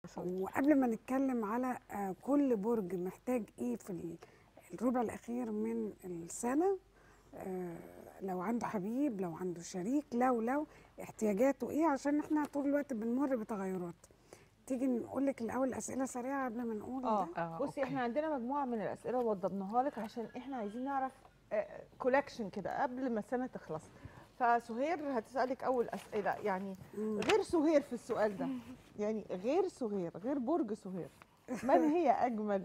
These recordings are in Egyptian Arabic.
وقبل ما نتكلم على آه، كل برج محتاج ايه في ال- الربع الاخير من السنه آه، لو عنده حبيب لو عنده شريك لو لو احتياجاته ايه عشان احنا طول الوقت بنمر بتغيرات تيجي نقول لك الاول اسئله سريعه قبل ما نقول اه ده آه، بصي أوكي. احنا عندنا مجموعه من الاسئله وضبناها لك عشان احنا عايزين نعرف كولكشن كده قبل ما السنه تخلص فسهير هتسالك اول اسئله يعني مم. غير سهير في السؤال ده يعني غير سهير غير برج سهير من هي اجمل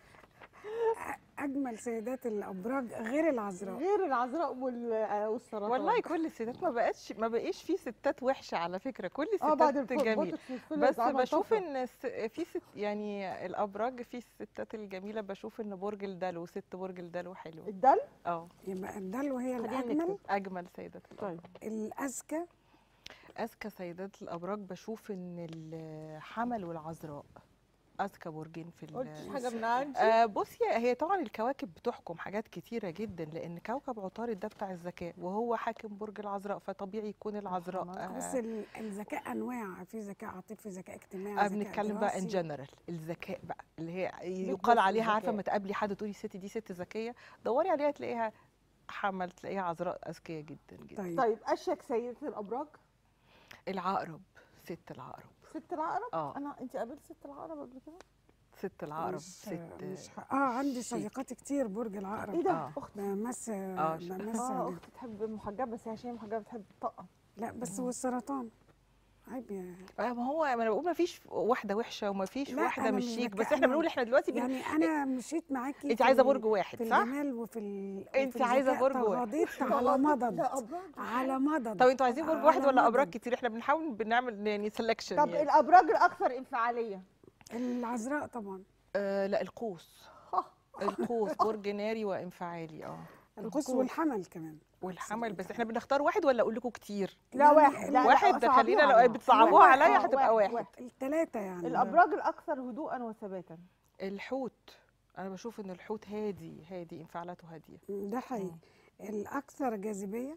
اجمل سيدات الابراج غير العذراء غير العذراء وال- آه، والسرطان والله كل الستات ما بقتش ما بقيش في ستات وحشه على فكره كل اه بعد الستات الفو- جميله بوتوكس والفيلرز بس عمل بشوف طفرة. ان الس- في ست يعني الابراج في الستات الجميله بشوف ان برج الدلو ست برج الدلو حلو الدل اه يبقى الدلو هي خلينا الاجمل نكتب. اجمل سيدات الابراج طيب الاذكى اذكى سيدات الابراج بشوف ان الحمل والعذراء اذكى برجين في ال- قلتش حاجه من عندي آه بصي هي طبعا الكواكب بتحكم حاجات كتيره جدا لان كوكب عطارد ده بتاع الذكاء وهو حاكم برج العذراء فطبيعي يكون العذراء الحمل. بس آه ال- الذكاء انواع في ذكاء عاطفي ذكاء اجتماعي آه ذكاء بنتكلم بقى ان دراسي. جنرال الذكاء بقى اللي هي بس يقال عليها الذكاء. عارفه ما تقابلي حد تقولي الست دي ست ذكيه دوري عليها تلاقيها حمل تلاقيها عذراء اذكياء جدا جدا طيب طيب اشيك سيده الابراج العقرب ست العقرب ست العقرب اه انا انت قابلت ست العقرب قبل كده ست العقرب مش ست مش ح- اه عندي شيك. صديقات كتير برج العقرب ايه ده آه. اختي بمس آه، ش- بمس اه عليه. اختي تحب المحجبه بس هي عشان هي محجبه بتحب الطاقه لا بس والسرطان عيب يا آه ما هو ما انا بقول ما فيش واحده وحشه وما فيش لا، واحده أنا مش مش شيك بك- بس احنا أنا بنقول احنا دلوقتي بن... يعني انا مشيت معاكي انت في عايزه ال- برج في واحد صح الجمال وفي ال... أنت وفي عايزة الذكاء برج واحد. تغاضيت على مضض على مضض طب انتوا عايزين برج على واحد ولا مضض. ابراج كتير احنا بنحاول بنعمل يعني سelection طب يعني. الابراج الاكثر انفعاليه العذراء طبعا آه لا القوس القوس برج ناري وانفعالي اه القوس القوس. والحمل كمان والحمل بس احنا بنختار واحد ولا اقول لكم كتير لا يعني واحد لا لا واحد ده صعبين خلينا لو عليها. بتصعبوها واحد، عليا آه، هتبقى واحد. الثلاثه يعني الابراج الاكثر هدوءا وثباتا الحوت انا بشوف ان الحوت هادي هادي انفعالاته هاديه ده حقيقي الاكثر جاذبيه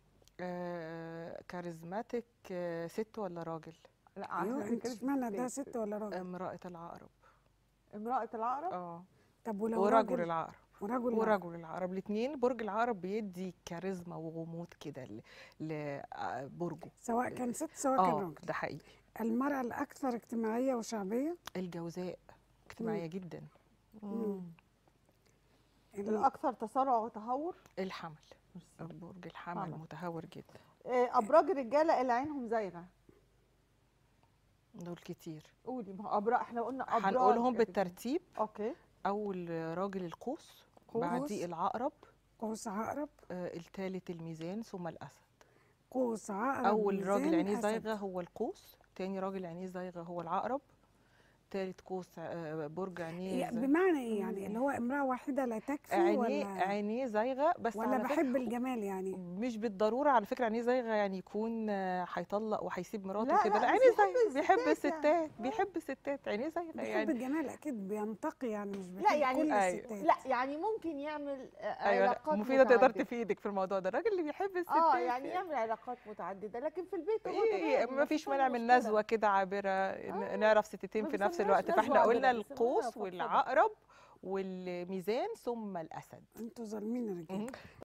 آه كاريزماتيك آه ست ولا راجل لا عارفة ايوه دي انت كانت اشمعنى ده ست. ست ولا راجل امراه العقرب امراه العقرب اه طب ولو ورجل راجل العقرب ورجل ورجل العقرب الاثنين برج العقرب بيدي كاريزما وغموض كده لبرجه سواء كان ست سواء كان اه راجل ده حقيقي المرأة الأكثر اجتماعية وشعبية الجوزاء اجتماعيه جدا مم. ال- الاكثر تسارع وتهور الحمل برج الحمل حمل. متهور جدا آه، ابراج الرجاله اللي عينهم زايغه دول كتير قولي ما هو ابراج احنا قلنا ابراج هنقولهم الرجالة. بالترتيب اوكي اول راجل القوس قوس. بعديه العقرب قوس عقرب آه الثالث الميزان ثم الاسد قوس عقرب اول راجل ميزان، عينيه أسد. زايغه هو القوس تاني راجل عينيه زايغه هو العقرب تالت قوس آه، برج عينيه يعني زايغة. بمعنى ايه يعني اللي هو امرأة واحدة لا تكفي عينيه ولا عينيه زايغه بس ولا على فكرة بحب الجمال يعني مش بالضروره على فكره عينيه زايغه يعني يكون آه، هيطلق وهيسيب مراته لا، كده لا، لا بس عينيه بيحب زايغه بيحب الستات يعني. الستات بيحب الستات عينيه زايغه بيحب يعني الجمال اكيد بينتقي يعني مش بيحب لا يعني كل أيوة. الستات لا يعني ممكن يعمل آه، ايوه علاقات لا مفيده تقدر متعددة. تفيدك في الموضوع ده الراجل اللي بيحب الستات اه يعني يعمل علاقات متعدده لكن في البيت هو إيه تمام ما فيش مفيش مانع من مشكلة. نزوه كده عابره ن- آه، نعرف ستتين ما في نفس بيسموهاش الوقت نزوة فاحنا قلنا عابرة، بيسموها القوس فضفضة. والعقرب والميزان ثم الاسد انتوا ظالمين الرجاله مهم.